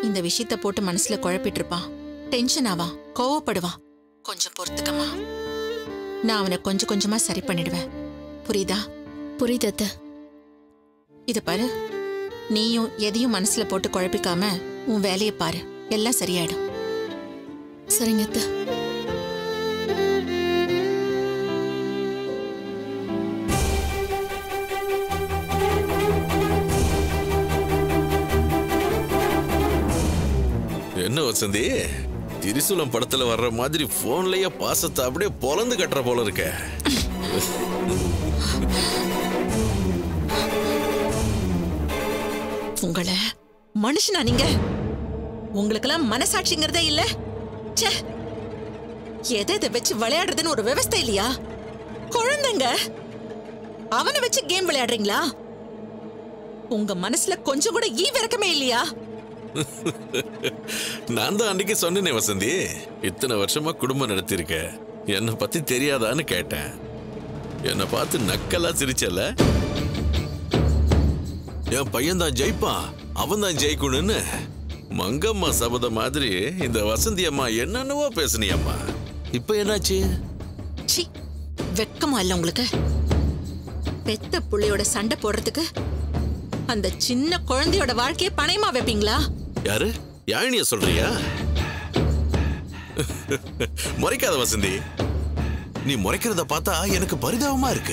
இந்த விஷயத்த போட்டு மனசுல குழப்பிட்டு இருப்பான் டென்ஷன் ஆவான் கோவப்படுவான் கொஞ்சம் பொறுத்துக்கமா நான் அவனை கொஞ்சம் கொஞ்சமா சரி பண்ணிடுவேன் புரியுதா புரியுது அத்தை இத பாரு நீயும் எதையும் மனசுல போட்டு குழப்பிக்காம உன் வேலையை பாரு எல்லாம் சரியாயிடும் சரிங்க அத்தை என்ன வசந்தி திரிசூலம் படத்துல வர்ற மாதிரி போன்லயே பாசத்தை அப்படியே பொலந்து கட்டுற போல இருக்க உங்களை மனுஷனா நீங்க உங்களுக்கெல்லாம் மனசாட்சிங்கிறதே இல்ல ச்சே எதை எதை வச்சு விளையாடுறதுன்னு ஒரு விவஸ்தை இல்லையா குழந்தைங்க அவனை வச்சு கேம் விளையாடுறீங்களா உங்க மனசுல கொஞ்சம் கூட ஈ விறக்கமே இல்லையா நான் தான் அன்னைக்கு சொன்னேனே வசந்தி இத்தனை வருஷமா குடும்பம் நடத்தியிருக்க என்னை பத்தி தெரியாதான்னு கேட்டேன் என்னை பார்த்து நக்கலா சிரிச்சல என் பையன் தான் ஜெயிப்பான் அவன் தான் ஜெயிக்கணும்னு மங்கம்மா சபத மாதிரி இந்த வசந்தி அம்மா என்னென்னவோ பேசுனியம்மா இப்ப என்னாச்சு சி வெக்கமா இல்ல உங்களுக்கு பெத்த புள்ளையோட சண்டை போடுறதுக்கு அந்த சின்ன குழந்தையோட வாழ்க்கையை பணயமா வைப்பீங்களா யாரு யாழினிய சொல்றியா முறைக்காத வசந்தி நீ முறைக்கிறத பார்த்தா எனக்கு பரிதாபமா இருக்கு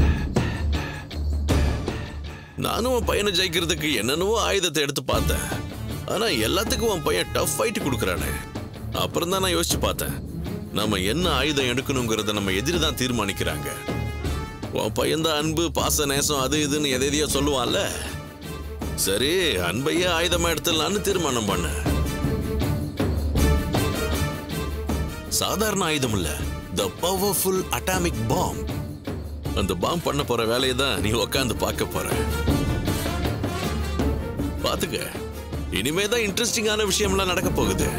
நானும் உன் பையனை ஜெயிக்கிறதுக்கு என்னென்னவோ ஆயுதத்தை எடுத்து பார்த்தேன் ஆனா எல்லாத்துக்கும் உன் பையன் டஃப் ஃபைட் கொடுக்குறானே அப்புறம் தான் நான் யோசிச்சு பார்த்தேன் நம்ம என்ன ஆயுதம் எடுக்கணுங்கிறத நம்ம எதிரி தான் தீர்மானிக்கிறாங்க உன் பையன் தான் அன்பு பாச நேசம் அது இதுன்னு எதை எதையோ சொல்லுவான்ல சரி அன்பையே ஆயுதமா எடுத்துடலான்னு தீர்மானம் பண்ண சாதாரண ஆயுதம் இல்ல த பவர்ஃபுல் அட்டாமிக் பாம் அந்த பாம் பண்ண போற வேலையை தான் நீ உக்காந்து பார்க்க போற பாத்துக்க இனிமே தான் இன்ட்ரெஸ்டிங்கான விஷயம்லாம் நடக்க போகுது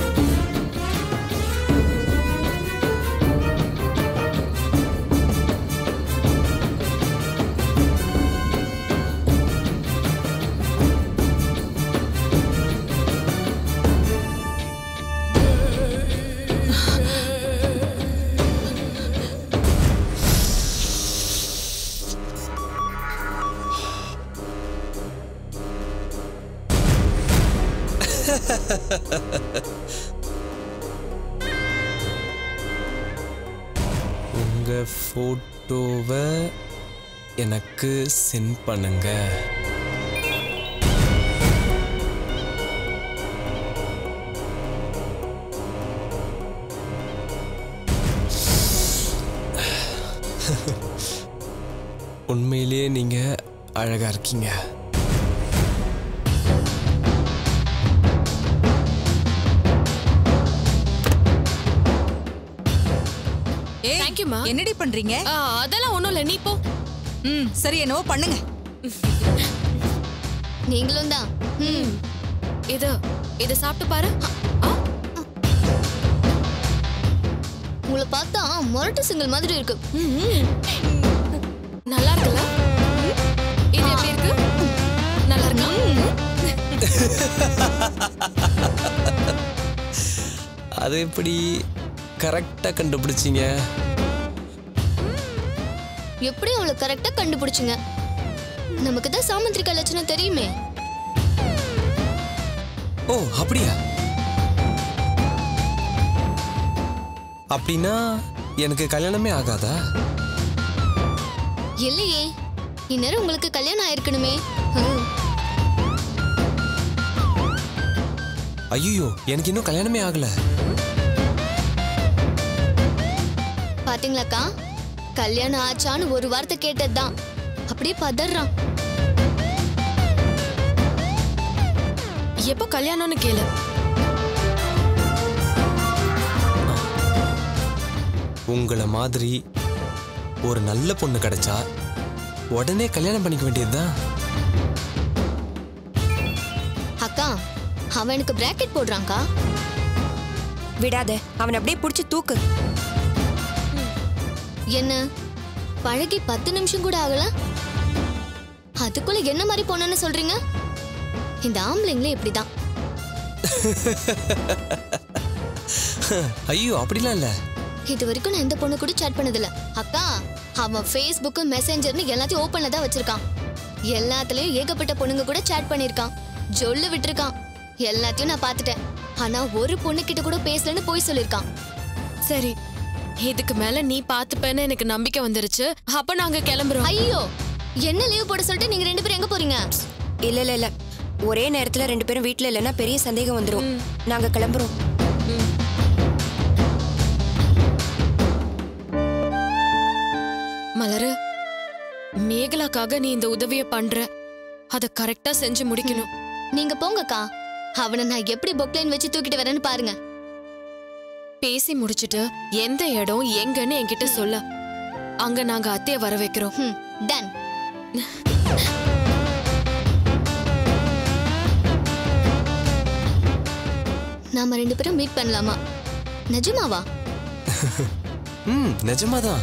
உங்கள் ஃபோட்டோவை எனக்கு சென்ட் பண்ணுங்க உண்மையிலேயே நீங்கள் அழகாக இருக்கீங்க ஏய் தேங்க்யூமா என்னடி பண்றீங்க அதெல்லாம் ஒன்றும் இல்லை நீ போ ம் சரி என்னவோ பண்ணுங்க நீங்களும் தான் ம் இது இதை சாப்பிட்டு பாரு ஆ, உங்களை பார்த்தா மொரட்டு சிங்கிள் மாதிரி இருக்கு நல்லா இருக்குல்ல இது எப்படி இருக்கு நல்லா இருக்கா அது எப்படி கரெக்டாக கண்டுபிடிச்சிங்க எப்படி அவளை கரெக்டா கண்டுபிடிச்சுங்க நமக்கு தான் சாமந்திரிக்கா லட்சணம் தெரியுமே ஓ அப்படியா அப்படின்னா எனக்கு கல்யாணமே ஆகாதா இல்லையே இந்நேரம் உங்களுக்கு கல்யாணம் ஆயிருக்கணுமே ஹம். ஐயோ எனக்கு இன்னும் கல்யாணமே ஆகலை பாத்தீங்களாக்கா கல்யாணம் ஆச்சான்னு ஒரு வார்த்தை கேட்டதுதான் அப்படியே பதறான் எப்போ கல்யாணம்னு கேளு உங்களை மாதிரி ஒரு நல்ல பொண்ணு கிடைச்சா உடனே கல்யாணம் பண்ணிக்க வேண்டியதுதான் அக்கா அவன் எனக்கு பிராக்கெட் போடுறான்க்கா விடாத அவனை அப்படியே புடிச்சு தூக்கு என்ன பழகி பத்து நிமிஷம் கூட ஆகல அதுக்குள்ள என்ன மாதிரி பொண்ணுன்னு சொல்றீங்க இந்த ஆம்பளைங்களே இப்படிதான் ஐயோ அப்படிலாம் இல்ல இது வரைக்கும் நான் எந்த பொண்ணு கூட சேட் பண்ணதில்ல அக்கா அவன் ஃபேஸ்புக் மெசேஞ்சர்னு எல்லாத்தையும் ஓப்பன்ல தான் வச்சிருக்கான் எல்லாத்துலயும் ஏகப்பட்ட பொண்ணுங்க கூட சேட் பண்ணிருக்கான் ஜொல்லு விட்டுருக்கான் எல்லாத்தையும் நான் பார்த்துட்டேன் ஆனா ஒரு பொண்ணு கிட்ட கூட பேசலன்னு போய் சொல்லிருக்கான் சரி இதுக்கு மேல நீ பாத்துப்பேன்னு எனக்கு நம்பிக்கை வந்துருச்சு அப்ப நாங்க கிளம்புறோம் ஐயோ என்ன லீவ் போட சொல்லிட்டு நீங்க ரெண்டு பேரும் எங்க போறீங்க இல்ல இல்ல இல்ல ஒரே நேரத்துல ரெண்டு பேரும் வீட்ல இல்லைன்னா பெரிய சந்தேகம் வந்துரும் நாங்க கிளம்புறோம் மலரு மேகலாக்காக நீ இந்த உதவிய பண்ற அத கரெக்டா செஞ்சு முடிக்கணும் நீங்க போங்கக்கா அவனை நான் எப்படி பொக்லைன் வச்சு தூக்கிட்டு வரேன்னு பாருங்க பேசி முடிச்சிட்டு எந்த இடம் எங்கன்னு என்கிட்ட சொல்ல அங்க நாங்க அத்தைய வர வைக்கிறோம் ம் டன் நாம ரெண்டு பேரும் மீட் பண்ணலாமா நிஜமாவா ம் நிஜமாதான்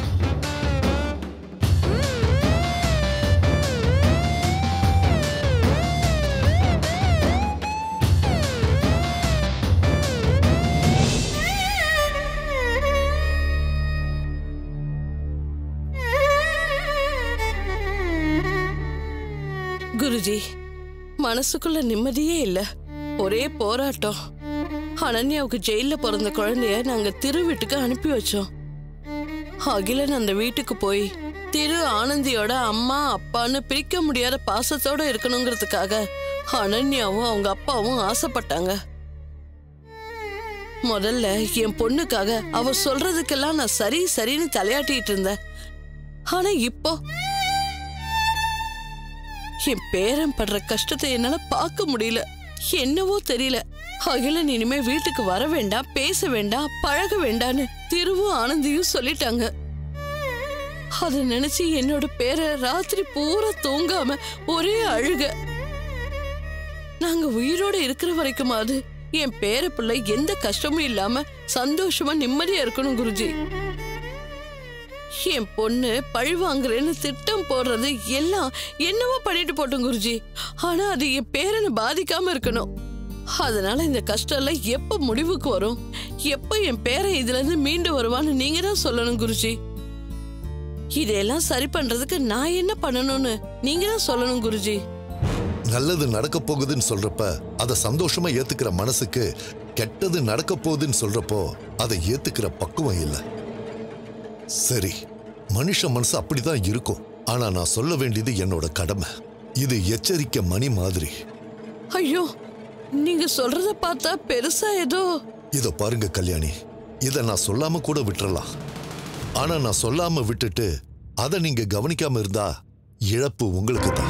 குருஜி மனசுக்குள்ள நிம்மதியே இல்ல ஒரே போராட்டம் அனன்யாவுக்கு ஜெயில பிறந்த குழந்தைய நாங்க திரு வீட்டுக்கு அனுப்பி வச்சோம் அகிலன் அந்த வீட்டுக்கு போய் திரு ஆனந்தியோட அம்மா அப்பான்னு பிரிக்க முடியாத பாசத்தோட இருக்கணுங்கிறதுக்காக அனன்யாவும் அவங்க அப்பாவும் ஆசைப்பட்டாங்க முதல்ல என் பொண்ணுக்காக அவ சொல்றதுக்கெல்லாம் நான் சரி சரின்னு தலையாட்டிட்டு இருந்தேன் ஆனா இப்போ என் பேரன் படுற கஷ்டத்தை என்னால பார்க்க முடியல என்னவோ தெரியல அகிலன் இனிமே வீட்டுக்கு வர வேண்டாம் பேச வேண்டாம் பழக வேண்டான்னு திருவும் ஆனந்தியும் சொல்லிட்டாங்க அத நினைச்சு என்னோட பேரை ராத்திரி பூரா தூங்காம ஒரே அழுக நாங்க உயிரோட இருக்கிற வரைக்குமாவது என் பேர பிள்ளை எந்த கஷ்டமும் இல்லாம சந்தோஷமா நிம்மதியா இருக்கணும் குருஜி என் பொண்ணு பழி வாங்குறேன்னு திட்டம் போடுறது எல்லாம் என்னவோ பண்ணிட்டு போட்டோம் குருஜி ஆனா அது என் பேரனை பாதிக்காம இருக்கணும் அதனால இந்த கஷ்டம் எல்லாம் எப்ப முடிவுக்கு வரும் எப்ப என் பேரன் இதுல இருந்து மீண்டு வருவான்னு நீங்க தான் சொல்லணும் குருஜி இதையெல்லாம் சரி பண்றதுக்கு நான் என்ன பண்ணணும்னு நீங்க தான் சொல்லணும் குருஜி நல்லது நடக்க போகுதுன்னு சொல்றப்ப அதை சந்தோஷமா ஏத்துக்கிற மனசுக்கு கெட்டது நடக்க போகுதுன்னு சொல்றப்போ அதை ஏத்துக்கிற பக்குவம் இல்லை சரி மனுஷ மனசு அப்படிதான் இருக்கும் ஆனா நான் சொல்ல வேண்டியது என்னோட கடமை இது எச்சரிக்கை மணி மாதிரி ஐயோ நீங்க சொல்றத பார்த்தா பெருசா ஏதோ இத பாருங்க கல்யாணி இத நான் சொல்லாம கூட விட்டுறலாம் ஆனா நான் சொல்லாம விட்டுட்டு அதை நீங்க கவனிக்காம இருந்தா இழப்பு உங்களுக்கு தான்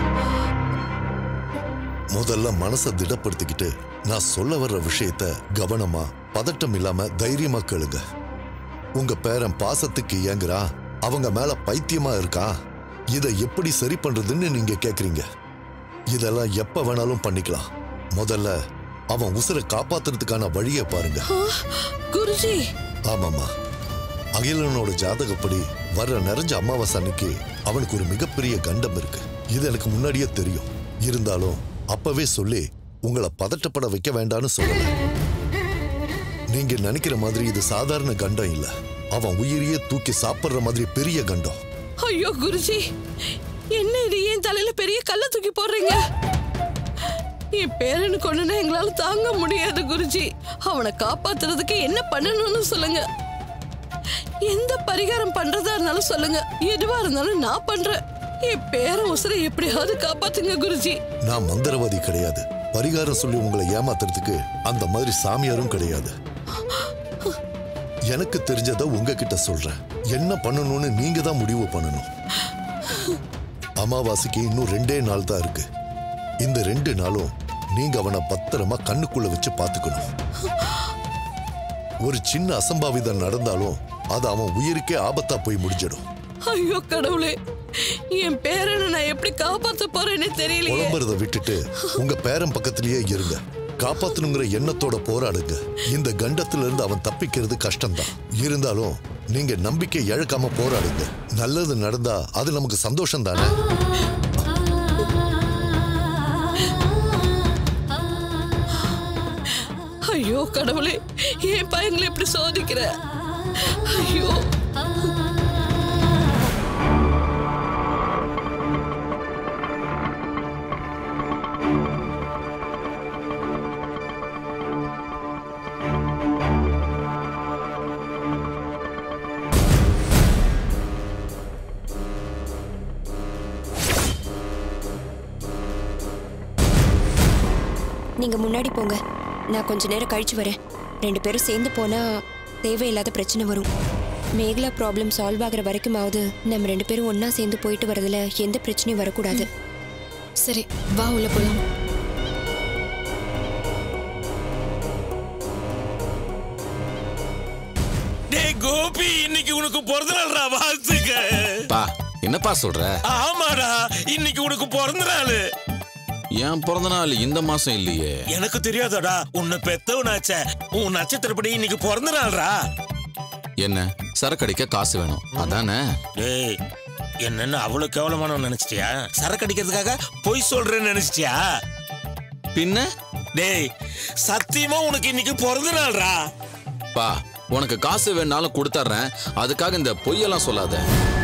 முதல்ல மனசை திடப்படுத்திக்கிட்டு நான் சொல்ல வர்ற விஷயத்த கவனமா பதட்டம் இல்லாம தைரியமா கேளுங்க உங்க பேரன் பாசத்துக்கு ஏங்குறான் அவங்க மேல பைத்தியமா இருக்கான் இதை எப்படி சரி பண்றதுன்னு நீங்க கேக்குறீங்க இதெல்லாம் எப்ப வேணாலும் பண்ணிக்கலாம் முதல்ல அவன் உசுரை காப்பாத்துறதுக்கான வழியை பாருங்க குருஜி ஆமாமா அகிலனோட ஜாதகப்படி வர்ற நிறைஞ்ச அமாவாசை அன்னைக்கு அவனுக்கு ஒரு மிகப்பெரிய கண்டம் இருக்கு இது எனக்கு முன்னாடியே தெரியும் இருந்தாலும் அப்பவே சொல்லி உங்களை பதட்டப்பட வைக்க வேண்டாம்னு சொல்லல நீங்க நினைக்கிற மாதிரி இது சாதாரண கண்டம் இல்ல அவன் உயிரையே தூக்கி சாப்பிடுற மாதிரி பெரிய கண்டம் ஐயோ குருஜி என்ன இது என் தலையில பெரிய கல்ல தூக்கி போடுறீங்க என் பேரனுக்கு ஒண்ணுன்னா எங்களால தாங்க முடியாது குருஜி அவனை காப்பாத்துறதுக்கு என்ன பண்ணணும்னு சொல்லுங்க எந்த பரிகாரம் பண்றதா இருந்தாலும் சொல்லுங்க எதுவா இருந்தாலும் நான் பண்றேன் என் பேரன் உசுரை எப்படியாவது காப்பாத்துங்க குருஜி நான் மந்திரவாதி கிடையாது பரிகாரம் சொல்லி உங்களை ஏமாத்துறதுக்கு அந்த மாதிரி சாமியாரும் கிடையாது எனக்கு தெரிஞ்சதை உங்ககிட்ட சொல்றேன் என்ன பண்ணணும்னு நீங்க தான் முடிவு பண்ணணும் அமாவாசைக்கு இன்னும் ரெண்டே நாள் தான் இருக்கு இந்த ரெண்டு நாளும் நீங்க அவனை பத்திரமா கண்ணுக்குள்ள வச்சு பாத்துக்கணும் ஒரு சின்ன அசம்பாவிதம் நடந்தாலும் அது அவன் உயிருக்கே ஆபத்தா போய் முடிஞ்சிடும் ஐயோ கடவுளே என் பேரனை நான் எப்படி காப்பாத்த போறேன்னு தெரியலையே புலம்புறத விட்டுட்டு உங்க பேரன் பக்கத்திலேயே இருங்க காப்பாத்தணுங்கிற எண்ணத்தோட போராடுங்க இந்த கண்டத்துல இருந்து அவன் தப்பிக்கிறது கஷ்டம்தான் இருந்தாலும் நீங்க நம்பிக்கை இழக்காம போராடுங்க நல்லது நடந்தா அது நமக்கு சந்தோஷம் தானே ஐயோ கடவுளே என் பையங்களை இப்படி சோதிக்கிற ஐயோ நீங்க முன்னாடி போங்க நான் கொஞ்ச நேரம் கழிச்சு வரேன் ரெண்டு பேரும் சேர்ந்து போனா தேவையில்லாத பிரச்சனை வரும் மேகலா ப்ராப்ளம் சால்வ் ஆகுற வரைக்குமாவது நம்ம ரெண்டு பேரும் ஒண்ணா சேர்ந்து போயிட்டு வரதுல எந்த பிரச்சனையும் வரக்கூடாது சரி வா உள்ள போலாம் டேய் கோபி இன்னைக்கு உனக்கு பிறந்த நாள்டா வாழ்த்துக்க பா என்னப்பா சொல்ற ஆமாடா இன்னைக்கு உனக்கு பிறந்த நாள் என் பிறந்த நாள் இந்த மாசம் இல்லையே எனக்கு தெரியாதடா உன்னை பெத்தவனாச்சே உன் நட்சத்திரப்படி இன்னைக்கு பிறந்த நாள்டா என்ன சரக்கடிக்க காசு வேணும் அதானே டேய் என்னன்னு அவ்வளவு கேவலமானவன் நினைச்சிட்டியா சரக்கு அடிக்கிறதுக்காக பொய் சொல்றேன்னு நினைச்சிட்டியா பின்ன டேய் சத்தியமா உனக்கு இன்னைக்கு பிறந்த நாள்டா பா உனக்கு காசு வேணாலும் கொடுத்துட்றேன் அதுக்காக இந்த பொய்யெல்லாம் சொல்லாத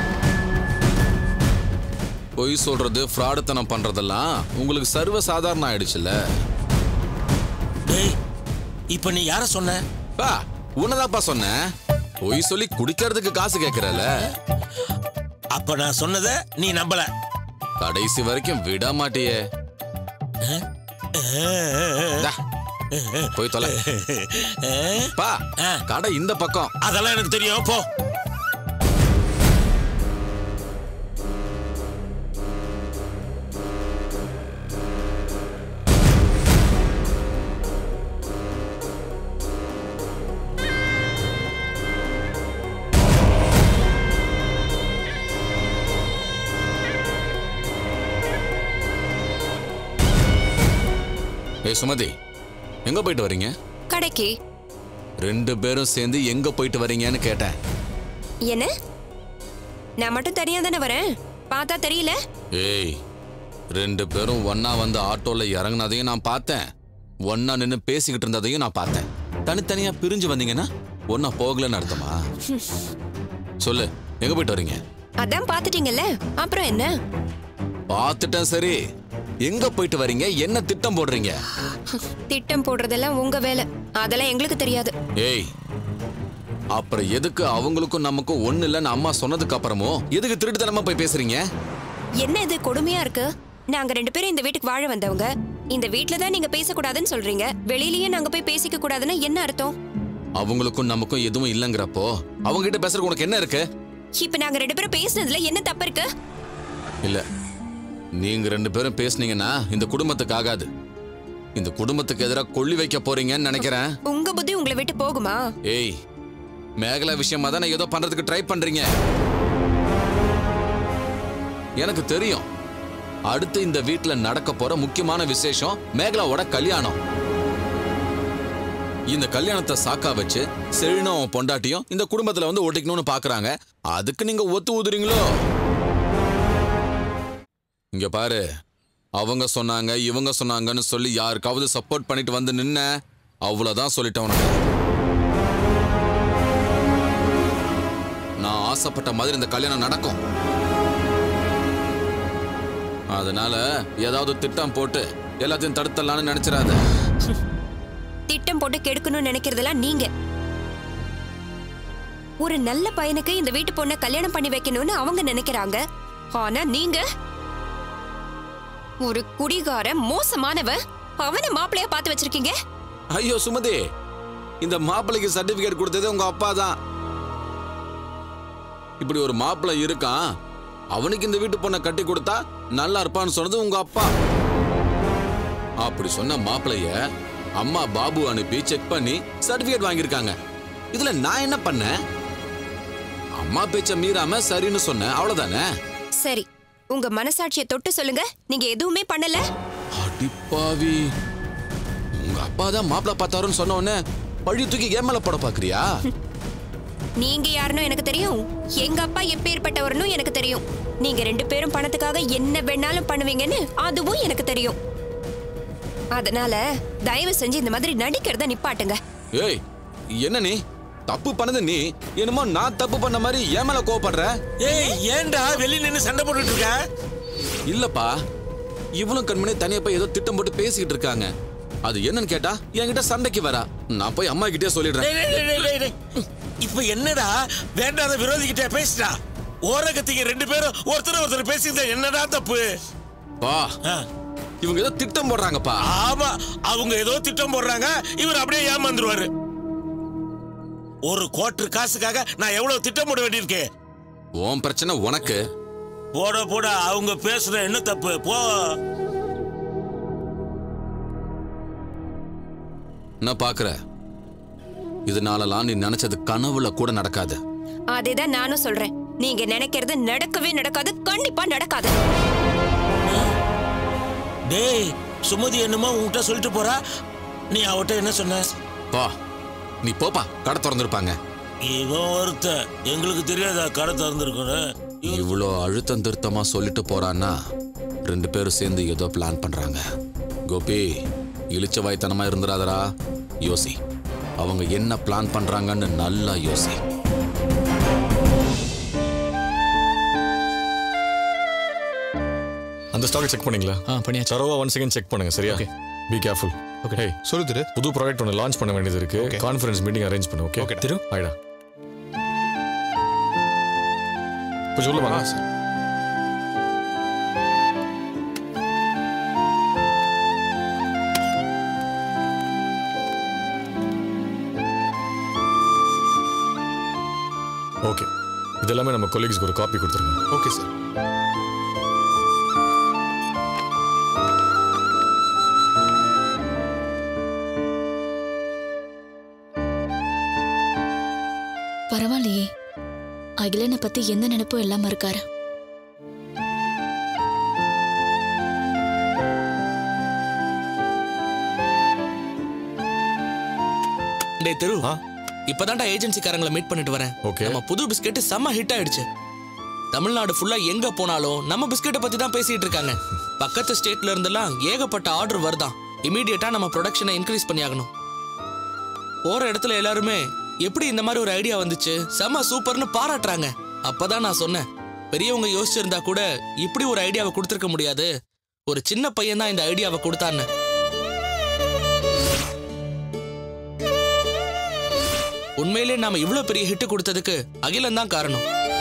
பொய் சொல்றது ஃப்ராடுத்தனம் பண்றதெல்லாம் உங்களுக்கு சர்வ சாதாரணம் ஆயிடுச்சுல்ல டேய் இப்ப நீ யார சொன்ன பா உன்னதாப்பா சொன்னேன் பொய் சொல்லி குடிக்கிறதுக்கு காசு கேட்கறல அப்ப நான் சொன்னத நீ நம்பல கடைசி வரைக்கும் விட மாட்டியே இந்தா, போய் தொலை பா கடை இந்த பக்கம் அதெல்லாம் எனக்கு தெரியும் போ ஏய் சுமதி எங்க போயிட்டு வரீங்க கடைக்கு ரெண்டு பேரும் சேர்ந்து எங்க போயிட்டு வரீங்கன்னு கேட்டேன் என்ன நான் மட்டும் தனியா தானே வரேன் பார்த்தா தெரியல ஏய் ரெண்டு பேரும் ஒண்ணா வந்து ஆட்டோல இறங்குனதையும் நான் பார்த்தேன் ஒண்ணா நின்னு பேசிக்கிட்டு இருந்ததையும் நான் பார்த்தேன் தனித்தனியா பிரிஞ்சு வந்தீங்கன்னா ஒண்ணா போகலன்னு அர்த்தமா சொல்லு எங்க போயிட்டு வரீங்க அதான் பாத்துட்டீங்கல்ல அப்புறம் என்ன பார்த்துட்டேன் சரி எங்க போயிட்டு வரீங்க என்ன திட்டம் போடுறீங்க திட்டம் போடுறதெல்லாம் உங்க வேலை அதெல்லாம் எங்களுக்கு தெரியாது ஏய் அப்புறம் எதுக்கு அவங்களுக்கும் நமக்கும் ஒண்ணு இல்லைன்னு அம்மா சொன்னதுக்கு அப்புறமும் எதுக்கு திருட்டுத்தனமா போய் பேசுறீங்க என்ன இது கொடுமையா இருக்கு நாங்க ரெண்டு பேரும் இந்த வீட்டுக்கு வாழ வந்தவங்க இந்த வீட்ல தான் நீங்க பேசக்கூடாதுன்னு சொல்றீங்க வெளியிலயே நாங்க போய் பேசிக்க கூடாதுன்னா என்ன அர்த்தம் அவங்களுக்கும் நமக்கும் எதுவும் இல்லைங்கிறப்போ அவங்க கிட்ட பேசுறதுக்கு உனக்கு என்ன இருக்கு இப்ப நாங்க ரெண்டு பேரும் பேசுனதுல என்ன தப்பு இருக்கு இல்ல நீங்க ரெண்டு பேரும் பேசுனீங்கன்னா இந்த குடும்பத்துக்கு ஆகாது இந்த குடும்பத்துக்கு எதிராக கொள்ளி வைக்க போறீங்கன்னு நினைக்கிறேன் உங்க புத்தி உங்களை விட்டு போகுமா ஏய் மேகலா விஷயமா தானே ஏதோ பண்றதுக்கு ட்ரை பண்றீங்க எனக்கு தெரியும் அடுத்து இந்த வீட்ல நடக்க போற முக்கியமான விசேஷம் மேகலாவோட கல்யாணம் இந்த கல்யாணத்தை சாக்கா வச்சு செழினும் அவன் பொண்டாட்டியும் இந்த குடும்பத்துல வந்து ஒட்டிக்கணும்னு பாக்குறாங்க அதுக்கு நீங்க ஒத்து ஊதுறீங்களோ இங்க பாரு அவங்க சொன்னாங்க இவங்க சொன்னாங்கன்னு சொல்லி யாருக்காவது சப்போர்ட் பண்ணிட்டு வந்து நின்ன அவ்வளவுதான் சொல்லிட்டேன் உனக்கு நான் ஆசைப்பட்ட மாதிரி இந்த கல்யாணம் நடக்கும் அதனால ஏதாவது திட்டம் போட்டு எல்லாத்தையும் தடுத்தலாம்னு நினைச்சிடாத திட்டம் போட்டு கெடுக்கணும்னு நினைக்கிறதெல்லாம் நீங்க ஒரு நல்ல பையனுக்கு இந்த வீட்டு பொண்ணை கல்யாணம் பண்ணி வைக்கணும்னு அவங்க நினைக்கிறாங்க ஆனா நீங்க ஒரு குடிகார மோசமானவன் அவனை மாப்பிள்ளைய பார்த்து வச்சிருக்கீங்க ஐயோ சுமதி இந்த மாப்பிள்ளைக்கு சர்டிபிகேட் கொடுத்தது உங்க அப்பா தான் இப்படி ஒரு மாப்பிள்ளை இருக்கான் அவனுக்கு இந்த வீட்டு பொண்ணை கட்டி கொடுத்தா நல்லா இருப்பான்னு சொன்னது உங்க அப்பா அப்படி சொன்ன மாப்பிளைய அம்மா பாபு அனுப்பி செக் பண்ணி சர்டிபிகேட் வாங்கியிருக்காங்க இதுல நான் என்ன பண்ணேன் அம்மா பேச்ச மீறாம சரின்னு சொன்னேன் அவ்வளவுதானே சரி உங்க மனசாட்சியை தொட்டு சொல்லுங்க நீங்க எதுவுமே பண்ணல அடிப்பாவி உங்க அப்பா தான் மாப்பிள்ளை பார்த்தாருன்னு சொன்ன உடனே பழி தூக்கி ஏன் மேல போட பாக்குறியா நீங்க யாருன்னு எனக்கு தெரியும் எங்க அப்பா எப்பேற்பட்டவர்னு எனக்கு தெரியும் நீங்க ரெண்டு பேரும் பணத்துக்காக என்ன வேணாலும் பண்ணுவீங்கன்னு அதுவும் எனக்கு தெரியும் அதனால தயவு செஞ்சு இந்த மாதிரி நடிக்கிறத நிப்பாட்டுங்க ஏய் என்ன நீ தப்பு பண்ணது நீ என்னமோ நான் தப்பு பண்ண மாதிரி என் மேல கோவப்படுற ஏய் ஏன்டா வெளிய நின்னு சண்டை போட்டுட்டு இருக்க இல்லப்பா இவனும் கண்மணி தனியா போய் ஏதோ திட்டம் போட்டு பேசிக்கிட்டு இருக்காங்க அது என்னன்னு கேட்டா என்கிட்ட சண்டைக்கு வரா நான் போய் அம்மா கிட்டே சொல்லிடுறேன் டேய், டேய், டேய், டேய், டேய். இப்ப என்னடா வேண்டாத விரோதி கிட்ட பேசிட்டா ஓரகத்திங்க ரெண்டு பேரும் ஒருத்தர் ஒருத்தர் பேசியிருந்தா என்னடா தப்பு பா இவங்க ஏதோ திட்டம் போடுறாங்கப்பா ஆமா அவங்க ஏதோ திட்டம் போடுறாங்க இவர் அப்படியே ஏமாந்துருவாரு ஒரு கோட்டு காசுக்காக நான் எவ்வளவு திட்டம் போட வேண்டியிருக்கு உன் பிரச்சனை உனக்கு போட போட அவங்க பேசுற என்ன தப்பு போ நான் பாக்குற இதனாலலாம் நீ நினைச்சது கனவுல கூட நடக்காது அதேதான் நானும் சொல்றேன் நீங்க நினைக்கிறது நடக்கவே நடக்காது கண்டிப்பா நடக்காது டேய் சுமதி என்னமோ உன்கிட்ட சொல்லிட்டு போறா நீ அவட்ட என்ன சொன்ன பா நீ போப்பா கடை திறந்திருப்பாங்க இவன் ஒருத்தன் எங்களுக்கு தெரியாதா கடை திறந்திருக்கணும் இவ்வளோ அழுத்தம் திருத்தமா சொல்லிட்டு போறான்னா ரெண்டு பேரும் சேர்ந்து ஏதோ பிளான் பண்றாங்க கோபி இழிச்ச வாய்த்தனமா இருந்துடாதடா யோசி அவங்க என்ன பிளான் பண்றாங்கன்னு நல்லா யோசி அந்த ஸ்டாக் செக் பண்ணீங்களா ஆ பண்ணியாச்சு தரவா ஒன் செகண்ட் செக் பண்ணுங்க சரியா பி கேர்ஃபுல் ஓகே ஹே சொல்லு திரு புது ப்ராடக்ட் ஒன்று லான்ச் பண்ண வேண்டியது இருக்கு கான்ஃபரன்ஸ் மீட்டிங் அரேஞ்ச் பண்ணு ஓகே Okay. திரு. ஆயிடா இப்போ சொல்லுவாங்க ஓகே இதெல்லாமே நம்ம கொலீக்ஸ்க்கு ஒரு காப்பி கொடுத்துருங்க ஓகே சார் பரவாயில்லையே அகிலனை பத்தி எந்த நினைப்பும் இல்லாம இருக்காரு டேய் திரு இப்பதான்டா ஏஜென்சிக்காரங்களை மீட் பண்ணிட்டு வரேன் ஓகே நம்ம புது பிஸ்கெட் செம்ம ஹிட் ஆயிடுச்சு தமிழ்நாடு ஃபுல்லா எங்க போனாலும் நம்ம பிஸ்கெட்டை பத்தி தான் பேசிட்டு இருக்காங்க பக்கத்து ஸ்டேட்ல இருந்தெல்லாம் ஏகப்பட்ட ஆர்டர் வருதாம் இமீடியட்டா நம்ம ப்ரொடக்ஷனை இன்க்ரீஸ் பண்ணியாகணும் போற இடத்துல எல்லாருமே எப்படி இந்த மாதிரி ஒரு ஐடியா வந்துச்சு செம்ம சூப்பர்னு பாராட்டுறாங்க அப்பதான் நான் சொன்னேன் பெரியவங்க யோசிச்சிருந்தா கூட இப்படி ஒரு ஐடியாவை கொடுத்துருக்க முடியாது ஒரு சின்ன பையன் தான் இந்த ஐடியாவை கொடுத்தான்னு உண்மையிலே நாம இவ்ளோ பெரிய ஹிட் கொடுத்ததுக்கு அகிலன் தான் காரணம்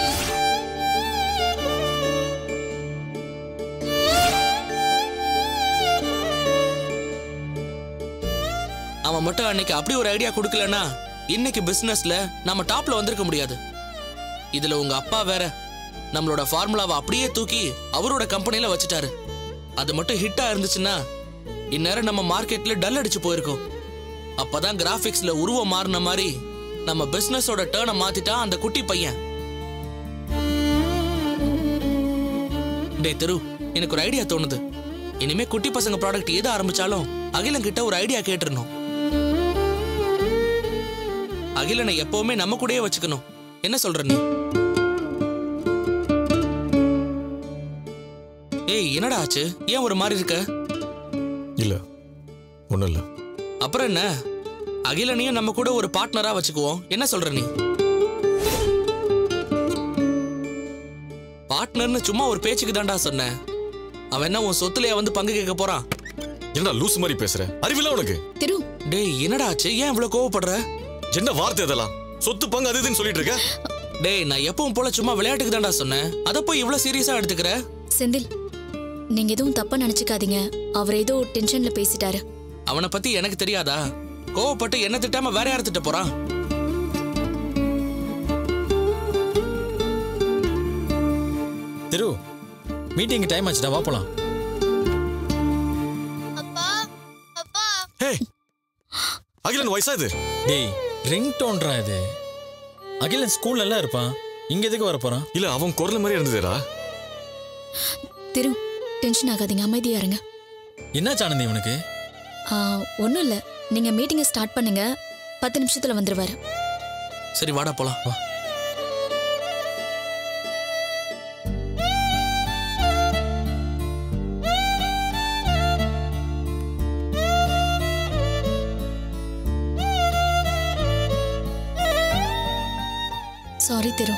அவன் மட்டும் அன்னைக்கு அப்படி ஒரு ஐடியா கொடுக்கலனா இன்னைக்கு பிசினஸ்ல நம்ம டாப்ல வந்திருக்க முடியாது இதுல உங்க அப்பா வேற நம்மளோட ஃபார்முலாவை அப்படியே தூக்கி அவரோட கம்பெனில வச்சுட்டாரு அது மட்டும் ஹிட்டா இருந்துச்சுன்னா இந்நேரம் நம்ம மார்க்கெட்ல டல் அடிச்சு போயிருக்கோம் அப்பதான் கிராபிக்ஸ்ல உருவம் மாறின மாதிரி நம்ம பிசினஸோட டேர்னை மாத்திட்டா அந்த குட்டி பையன் டேய் திரு எனக்கு ஒரு ஐடியா தோணுது இனிமே குட்டி பசங்க ப்ராடக்ட் எது ஆரம்பிச்சாலும் அகிலன் கிட்ட ஒரு ஐடியா கேட்டுறணும் அகிலனை எப்பவுமே நம்ம கூடயே வச்சுக்கணும் என்ன சொல்ற நீ ஏய் என்னடா ஆச்சு ஏன் ஒரு மாதிரி இருக்க இல்ல ஒன்றும் இல்லை அப்புறம் என்ன அகிலனையும் நம்ம கூட ஒரு பார்ட்னரா வச்சுக்குவோம் என்ன சொல்ற நீ பார்ட்னர்னு சும்மா ஒரு பேச்சுக்கு தான்டா சொன்னேன் அவன் என்ன உன் சொத்துலயே வந்து பங்கு கேட்க போறான் என்னடா லூஸ் மாதிரி பேசுற அறிவில்ல உனக்கு திரு டேய் என்னடா ஆச்சு ஏன் இவ்வளவு கோவப்படுற என்ன வார்த்தை இதெல்லாம் சொத்து பங்கு அது இதுன்னு சொல்லிட்டு இருக்க டேய் நான் எப்பவும் போல சும்மா விளையாட்டுக்கு தான்டா சொன்னேன் அத போய் இவ்வளவு சீரியஸா எடுத்துக்கிற செந்தில் நீங்க எதுவும் தப்பா நினைச்சுக்காதீங்க அவர் ஏதோ டென்ஷன்ல பேசிட்டாரு அவனை பத்தி எனக்கு தெரியாதா கோவப்பட்டு என்ன திட்டாம வேற யார் திட்ட போறான் திரு மீட்டிங் டைம் ஆச்சுடா வா போலாம் ஹே அகிலன் வயசா இது டேய் ரிங் டோன்றா இது அகிலன் ஸ்கூல்ல எல்லாம் இருப்பான் இங்க எதுக்கு வர போறான் இல்ல அவன் குரல் மாதிரி இருந்ததுடா திரு டென்ஷன் ஆகாதீங்க அமைதியா இருங்க என்னாச்சு ஆனந்தி இவனுக்கு ஒன்றும் இல்லை நீங்க மீட்டிங்கை ஸ்டார்ட் பண்ணுங்க பத்து நிமிஷத்துல வந்துருவாரு சரி வாடா போலாம் வா திரு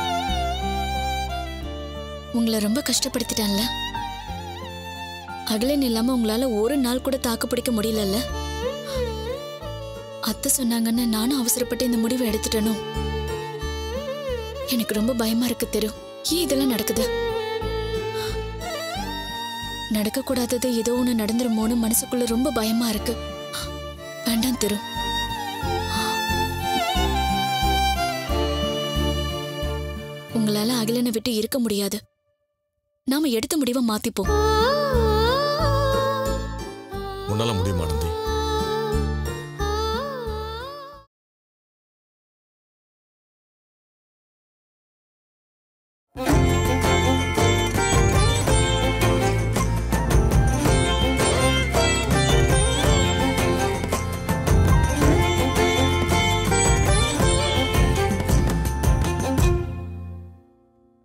உங்களை ரொம்ப கஷ்டப்படுத்திட்டான்ல அகலன் இல்லாம உங்களால ஒரு நாள் கூட தாக்கு பிடிக்க முடியலல்ல அத்தை சொன்னாங்கன்னு நானும் அவசரப்பட்டு இந்த முடிவை எடுத்துட்டனோ எனக்கு ரொம்ப பயமா இருக்கு திரு ஏன் இதெல்லாம் நடக்குது நடக்கக்கூடாதது ஏதோ ஒன்று நடந்துருமோன்னு மனசுக்குள்ள ரொம்ப பயமா இருக்கு வேண்டாம் திரு உங்களால அகிலனை விட்டு இருக்க முடியாது நாம எடுத்த முடிவை மாத்திப்போம் உன்னால முடியுமா நந்தி